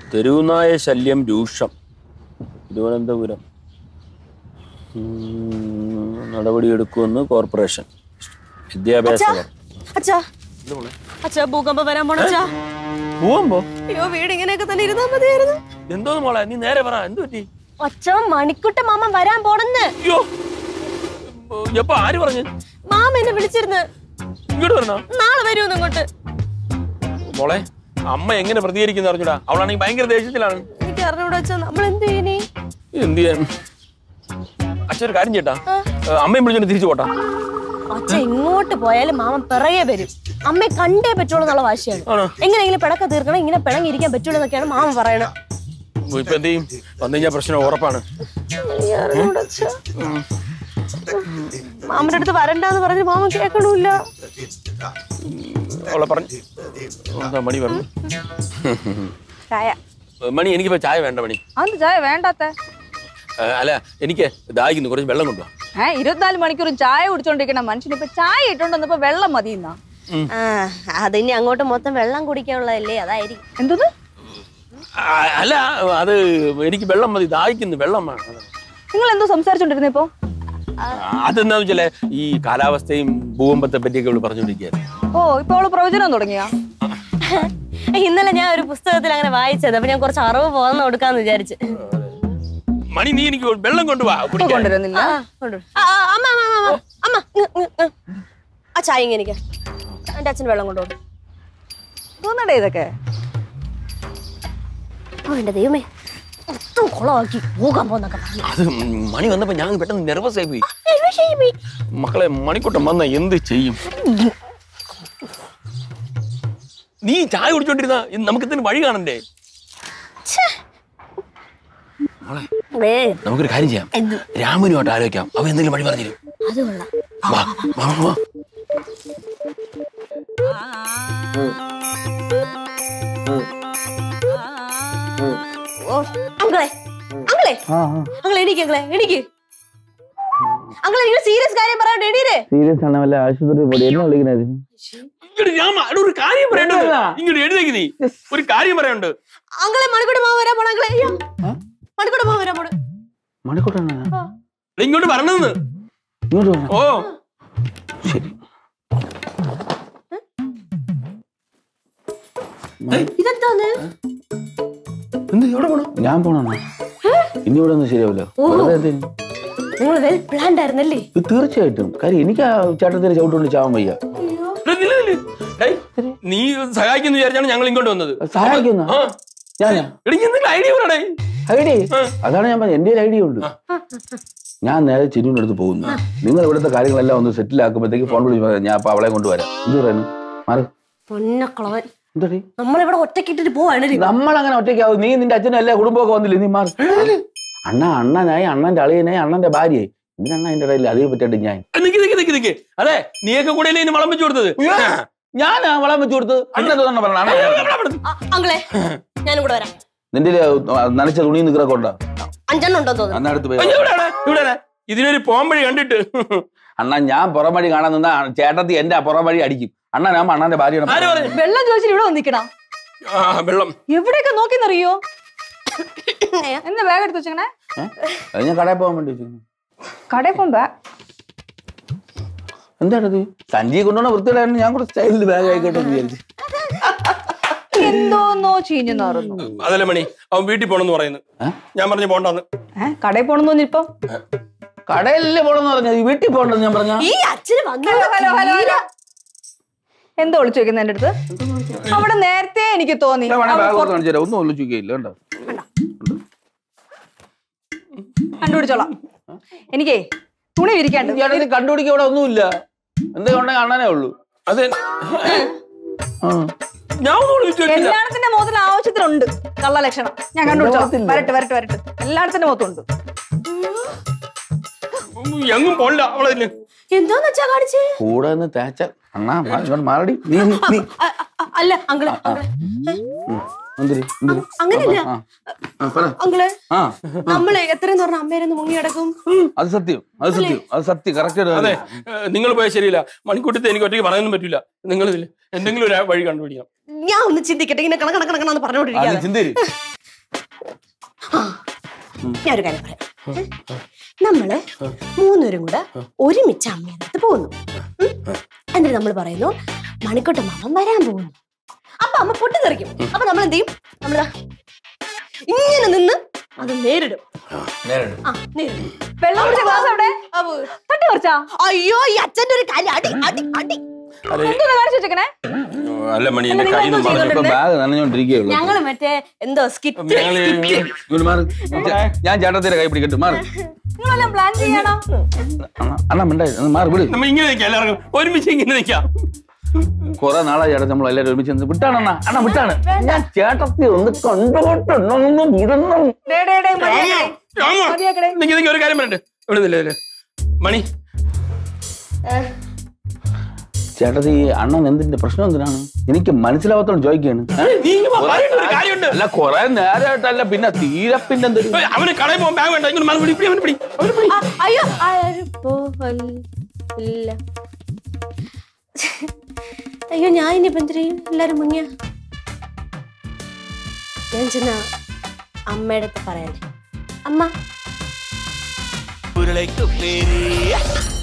തെരുവുനായ ശല്യം രൂക്ഷം തിരുവനന്തപുരം ഉം, നടപടിയെടുക്കുമെന്ന് കോർപ്പറേഷൻ വിദ്യാഭ്യാസ അച്ഛാ വകുപ്പ്. അച്ഛാ അച്ഛാ ഭൂകമ്പം വരാൻ പോണച്ചാ പോവുമ്പോ അയ്യോ വീട് ഇങ്ങനെയൊക്കെ തന്നെ ഇരുന്നാ മതിയായിരുന്നു എന്തോന്ന് മോളെ നീ നേരെ പറ എന്ത് പറ്റി അച്ഛ മണിക്കുട്ട മാമൻ വരാൻ പോണെന്ന് അയ്യോ എപ്പോ ആര് പറഞ്ഞു മാമ എന്നെ വിളിച്ചിരുന്ന് ഇങ്ങോട്ട് വരണോ നാളെ വരുമെന്ന് ഇങ്ങോട്ട് മോളെ അമ്മ എങ്ങനെ പ്രതികരിക്കുന്ന അറിഞ്ഞൂടാ അവളാണെങ്കിൽ ഭയങ്കര ദേഷ്യത്തിലാണ് എനിക്ക് അറിഞ്ഞൂടെ അച്ഛാ നമ്മൾ എന്ത് ചെയ്യണേ എന്ത് ചെയ്യാൻ അച്ഛൻ ഒരു കാര്യം ചേട്ടാ അമ്മയും വിളിച്ചോണ്ട് തിരിച്ചു പോട്ടാ അച്ഛ ഇങ്ങോട്ട് പോയാലും മാമൻ പിറകെ വരും അമ്മയെ കണ്ടേ പറ്റുള്ളൂ എന്നുള്ള വാശിയാണ് ആണോ? എങ്ങനെയെങ്കിലും പിടക്ക തീർക്കണം ഇങ്ങനെ പിണങ്ങിയിരിക്കാൻ പറ്റുള്ളൂ എന്നൊക്കെയാണ് മാമൻ പറയണത് ഇപ്പൊ എന്ത് ചെയ്യും വന്നു കഴിഞ്ഞാൽ പ്രശ്നം ഉറപ്പാണ് എനിക്ക് അറിഞ്ഞൂടാ അച്ഛാ. മാമന്റെ അടുത്ത് വരണ്ടെന്ന് പറഞ്ഞ് മാമൻ കേൾക്കണമില്ല അവളെ പറഞ്ഞു എന്താ മണി പറഞ്ഞു ചായ മണി എനിക്കിപ്പോ ചായ വേണ്ട മണി അതെന്ത് ചായ വേണ്ടാത്ത ഏ, അല്ല എനിക്ക് ദാഹിക്കുന്നു കുറച്ച് വെള്ളം കൊണ്ടുവാ ഏ ഇരുപത്തിനാല് മണിക്കൂറും ചായ കുടിച്ചോണ്ടിരിക്കണ മനുഷ്യന് ഇപ്പൊ ചായ ഇട്ടോണ്ടപ്പോ വെള്ളം മതി എന്നാ ആ അതിനി അങ്ങോട്ട് മൊത്തം വെള്ളം കുടിക്കാനുള്ളതല്ലേ അതായിരിക്കും എന്തത് ആ, അല്ല അത് എനിക്ക് വെള്ളം മതി ദാഹിക്കുന്നു വെള്ളം വേണം നിങ്ങൾ എന്തോ സംസാരിച്ചോണ്ടിരുന്നേ ഇപ്പൊ അതെന്താന്ന് വെച്ചാലേ ഈ കാലാവസ്ഥയും ഭൂകമ്പത്തെ പറ്റിയൊക്കെ ഇവിടെ പറഞ്ഞുകൊണ്ടിരിക്കുകയായിരുന്നു ഓ ഇപ്പൊ അവള് പ്രവചനം തുടങ്ങിയാ ഇന്നലെ ഞാൻ ഒരു പുസ്തകത്തിൽ അങ്ങനെ വായിച്ചത് അപ്പൊ ഞാൻ കുറച്ച് അറിവ് പോകാന്ന് കൊടുക്കാന്ന് വിചാരിച്ച് മണി നീ എനിക്ക് വെള്ളം കൊണ്ടുവാ ഇപ്പൊ കുടിക്കാൻ. കൊണ്ടുവരുന്നില്ല കൊണ്ടുവരൂ. ആ, ആ, അമ്മ അമ്മ അമ്മ, അമ്മ അമ്മ ഇങ്ങ്, ഇങ്ങ്, ഇങ്ങ്. ആ ചായ ഇങ്ങനെ എനിക്ക് എന്റെ അച്ഛൻ വെള്ളം കൊണ്ടുപോകും തോന്നടേ ഇതൊക്കെ ഓ എന്റെ ദൈവമേ മൊത്തം കുളമാക്കി പോകാൻ പോന്നൊക്കെ പറഞ്ഞു അത് മണി വന്നപ്പോ ഞാൻ പെട്ടെന്ന് നെർവസ് ആയി പോയി ഏ, വിഷയം പോയി. മക്കളെ മണിക്കൂട്ടം വന്ന എന്ത് ചെയ്യും നീ ചായ കുടിച്ചോണ്ടിരുന്ന നമുക്ക് ഇതിന് വഴി കാണണ്ടേ മോളെ ഏ, നമുക്കൊരു കാര്യം ചെയ്യാം എന്ത്? രാമനുമായിട്ട് ആലോചിക്കാം അവ എന്തെങ്കിലും വഴി പറഞ്ഞിരും അത് കൊള്ളാം വാ വാ വാ ഓ അങ്കളെ അങ്കളെ അങ്കളെ എണീക്ക് അങ്കളെ എണീക്ക് അങ്കളെ നിങ്ങൾ സീരിയസ് കാര്യം പറയാണ്ട് എണീരേ സീരിയസ് ആണ് വല്ല ആശുപത്രി പോയി എന്നെ വിളിക്കണത് ഇങ്ങോട്ട് രാമ അവിടെ ഒരു കാര്യം പറയണ്ടത് ഇങ്ങോട്ട് എഴുതേക്ക് നീ ഒരു കാര്യം പറയാനുണ്ട് അങ്കളെ മണിക്കൂടെ മാവ് വരാൻ പോണ അങ്കളെ അയ്യോ മണിക്കൂടെ മാവ് വരാൻ പോണ മണിക്കൂട്ടാണ് എടാ, ഇങ്ങോട്ട് പറഞ്ഞതെന്ന് ഇങ്ങോട്ട് വരണം ഓ ശരി ഇതെന്താന്ന് എന്ത് എവിടെ പോണു ഞാൻ പോണോ ഇനി ഇവിടെ ഒന്നും ശരിയാവില്ല വെറുതെ എന്തിന്? നിങ്ങൾ വെൽ പ്ലാൻഡ് ആയിരുന്നല്ലേ ഇത് തീർച്ചയായിട്ടും കാര്യം എനിക്ക് ആ ചേട്ടത്തിന് ചവിട്ടുകൊണ്ട് ചാവാൻ വയ്യ എടാ, നില്ല്, നില്ല്. ഡേയ്, നീ സഹായിക്കുന്നു വിചാരിച്ചാണ് ഞങ്ങൾ ഇങ്ങോട്ട് വന്നത് സഹായിക്കുന്ന ആ. ഞാനാ എടാ, നീ എന്തെങ്കിലും ഐഡിയ പറയണേ ഐഡിയ ആ. അതാണ് ഞാൻ പറഞ്ഞത് എന്റെ ഐഡിയ ഉണ്ട് ഞാൻ നേരെ ചിരുവിന്റെ അടുത്ത് പോകുന്നു നിങ്ങൾ ഇവിടുത്തെ കാര്യങ്ങളെല്ലാം ഒന്ന് സെറ്റിൽ ആക്കുമ്പോഴത്തേക്ക് ഫോൺ വിളിച്ച് പറയാം ഞാൻ അപ്പൊ അവളെ കൊണ്ടുവരാം എന്ത് പറയുന്നു മാറി പൊന്നക്കളവൻ എന്തടി നമ്മളിവിടെ ഒറ്റക്കിട്ടിട്ട് പോവാണ് നമ്മൾ അങ്ങനെ ഒറ്റയ്ക്കാവും നീ നിന്റെ അച്ഛനും എല്ലാ കുടുംബമൊക്കെ വന്നില്ലേ നീ മാറി അണ്ണ അണ്ണനായി അണ്ണന്റെ അളിയനായി അണ്ണന്റെ ഭാര്യയായി ഇതിനണ്ണ അതിന്റെ ഇടയിൽ അതേ പറ്റിയിട്ട് ഞാൻ നിക്ക് നിക്ക് നിക്ക് നിക്ക് അതെ നീയൊക്കെ കൂടെ ഇനി വളം വെച്ചു കൊടുത്തത് ഞാൻ വളം വെച്ച് കൊടുത്ത് അണ്ണൻ തന്നെ പറഞ്ഞ അങ്കളെ ഞാനും കൂടെ വരാം നിന്റെ നനച്ച തുണി നിക്കറൊക്കെ ഉണ്ടാ അഞ്ചെണ്ണം ഉണ്ടോ തോന്നുന്നു അണ്ണ അടുത്ത് പോയി അയ്യോ, ഇവിടെയാണ്, ഇവിടെയാണ്. ഇതിനൊരു പോംവഴി കണ്ടിട്ട് അണ്ണ ഞാൻ പുറം വഴി കാണാൻ നിന്നാ ചേട്ടത്തി എന്റെ പുറം വഴി അടിക്കും അണ്ണനാകുമ്പോ അണ്ണന്റെ ആര് ഭാര്യയാണ് പറഞ്ഞു വെള്ളം ചോദിച്ചിട്ട് ഇവിടെ വന്നിക്കണം ആ വെള്ളം എവിടെയൊക്കെ നോക്കിന്നറിയോ എന്താ ബാഗ് എടുത്ത് വെച്ചേക്കണേ അത് ഞാൻ കടയിൽ പോകാൻ വേണ്ടി വെച്ചിരുന്നു. കടയിൽ പോകുമ്പോ എന്താണത് സഞ്ജി കൊണ്ടുപോണ വൃത്തിയിലായിരുന്നു ഞാൻ കൂടെ സ്റ്റൈലിൽ ബാഗ് ആയിക്കോട്ടെ എന്ന് വിചാരിച്ചു എന്തോന്നോ ചീഞ്ഞു നാറുന്നു അതല്ല മണി അവൻ വീട്ടിൽ പോണെന്ന് പറയുന്നു ഏ? ഞാൻ പറഞ്ഞു പോണ്ടെന്ന് ഏഹ് കടയിൽ പോണെന്ന് തോന്നിപ്പോ കടയിലല്ലേ പോണെന്ന് പറഞ്ഞത് ഈ വീട്ടിൽ പോകണ്ടെന്ന് ഞാൻ പറഞ്ഞ ഈ അച്ഛന് വന്നു ഹലോ ഹലോ ഹലോ എന്തോ ഒളിച്ചു വെക്കുന്ന എന്റെ അടുത്ത് അവിടെ നേരത്തെ എനിക്ക് തോന്നി ബാഗ് കൊടുത്ത് കാണിച്ചു തരാം ഒന്നും ഒളിച്ചില്ല കണ്ടോ കണ്ടുപിടിച്ചോളാം എനിക്കേ തുണി വിരിക്കാണ്ട് ചേട്ടന് കണ്ടുപിടിക്കാൻ ഇവിടെ ഒന്നുമില്ല എന്തെങ്കിലും ഉണ്ടെങ്കിൽ അണ്ണനേ ഉള്ളൂ അതെ ആ. ഞാൻ ഒന്നും വിളിച്ചു വെച്ചില്ല എല്ലായിടത്തിന്റെ മുഖത്തിൽ ആവശ്യത്തിനുണ്ട് കള്ള ലക്ഷണം ഞാൻ കണ്ടുപിടിച്ചോളാം മുഖത്തില്ല. വരട്ടെ വരട്ടെ വരട്ടെ എല്ലായിടത്തിന്റെ മുഖത്തുണ്ട് എങ്ങും പോണില്ല അവളതില് എന്താന്ന് വെച്ചാ കാണിച്ചേ കൂടെ നിന്ന് തേച്ച അണ്ണാ മാ- ഇങ്ങോട്ട് മാറടി നീ നീ- നീ അ- അ- അല്ല അങ്കളെ അങ്കളെ ഉം. എന്തിരി എന്തിരി അങ്ങനെയല്ല ആ ആ, പറ അങ്കളെ ആ നമ്മള് എത്രയെന്ന് പറഞ്ഞ അമ്മേരെന്ന് മുങ്ങി കിടക്കും അത് സത്യം അത് സത്യം അത് സത്യം കറക്റ്റ് അതെ നിങ്ങൾ പോയാൽ ശരിയില്ല മണിക്കൂട്ടത്തെ എനിക്ക് ഒറ്റയ്ക്ക് പറയാനൊന്നും പറ്റില്ല നിങ്ങൾ ഇതില് എന്തെങ്കിലും ഒരു വഴി കണ്ടുപിടിക്കണം ഞാൻ ഒന്ന് ചിന്തിക്കട്ടെ ഇങ്ങനെ കണക്കണ കണക്കണെന്ന് പറഞ്ഞോണ്ടിരിക്കാതെ ചിന്തരി ഞാനൊരു കാര്യം പറയാം ഏ? നമ്മള് മൂന്നുപേരും കൂടെ ഒരുമിച്ച് അമ്മയുടെ അടുത്ത് പോകുന്നു ഉം. എന്നിട്ട് നമ്മൾ പറയുന്നു മണിക്കോട്ട മാമൻ വരാൻ പോകുന്നു അപ്പൊ അമ്മ പൊട്ടിത്തെറിക്കും അപ്പൊ നമ്മൾ എന്ത് ചെയ്യും നമ്മള് ഇങ്ങനെ നിന്ന് അത് നേരിടും ആ നേരിടും വെള്ളം കുടിച്ച ഗ്ലാസ് എവിടെ അപ്പൊ തട്ടി കുറച്ചാ അയ്യോ ഈ അച്ഛന്റെ ഒരു കാര്യം അടി അടി അടി അതെ എന്തൊന്ന് കാണിച്ചു വെച്ചേക്കണേ അല്ല മണി എന്റെ കയ്യിൽ നിന്ന് നിങ്ങൾ പറഞ്ഞു ഇപ്പൊ ബാഗ് നനഞ്ഞോണ്ടിരിക്കുകയുള്ളൂ ഞങ്ങള് മറ്റേ എന്തോ സ്കിറ്റ് ഞങ്ങള് ഇങ്ങോട്ട് മാറ് ഞാൻ- ഞാൻ ചേട്ടത്തിന്റെ കൈ പിടിക്കട്ടെ മാറ് നിങ്ങളെല്ലാം പ്ലാൻ ചെയ്യണം അണ്ണാ, അണ്ണാ മിണ്ടായി ഒന്ന് മാറി വിട് നമ്മ ഇങ്ങനെ നിൽക്കാം എല്ലാവർക്കും ഒരുമിച്ച് ഇങ്ങനെ നിൽക്കാം കുറെ നാളായി ചേട്ടൻ നമ്മൾ എല്ലാവരും ഒരുമിച്ച് നിന്ന് വിട്ടാണ് അണ്ണാ അണ്ണാ വിട്ടാണ് ഞാൻ ചേട്ടത്തി ഒന്ന് കണ്ടുകൊണ്ടൊന്നും വിടണം ഡേ, ഡേ, ഡേ, മതിയാക്കണേ. രാമ, മതിയാക്കണേ. നിക്ക് നിക്ക് ഒരു കാര്യം പറയട്ടെ ഇവിടെ നില്ലേ ഇതില്. മണി ചേട്ടത്തി അണ്ണൻ എന്തിന്റെ പ്രശ്നം എന്തിനാണ് എനിക്ക് മനസ്സിലാവാത്തോണ്ട് ചോദിക്കാണ് നീ ഇങ്ങ് വാ, പറയണ്ട, ഒരു കാര്യമുണ്ട് അല്ല കൊറേ നേരമായിട്ടല്ല പിന്നെ തീരെ പിന്നെ എന്തൊരു ഏയ്, അവന് കടയിൽ പോകാൻ ബാഗ് വേണ്ട ഇങ്ങനെ മാറി പിടി, പിടി, അവനെ പിടി, അവനെ പിടി. അയ്യോ ആരും പോവല്ല അയ്യോ ഞാൻ ഇനിയിപ്പോ എന്ത് ചെയ്യും എല്ലാരും മുങ്ങിയ ഞാൻ ചെന്ന അമ്മയുടെ അടുത്ത് പറയണ്ടേ അമ്മ ഉരുളയ്ക്കു പേര്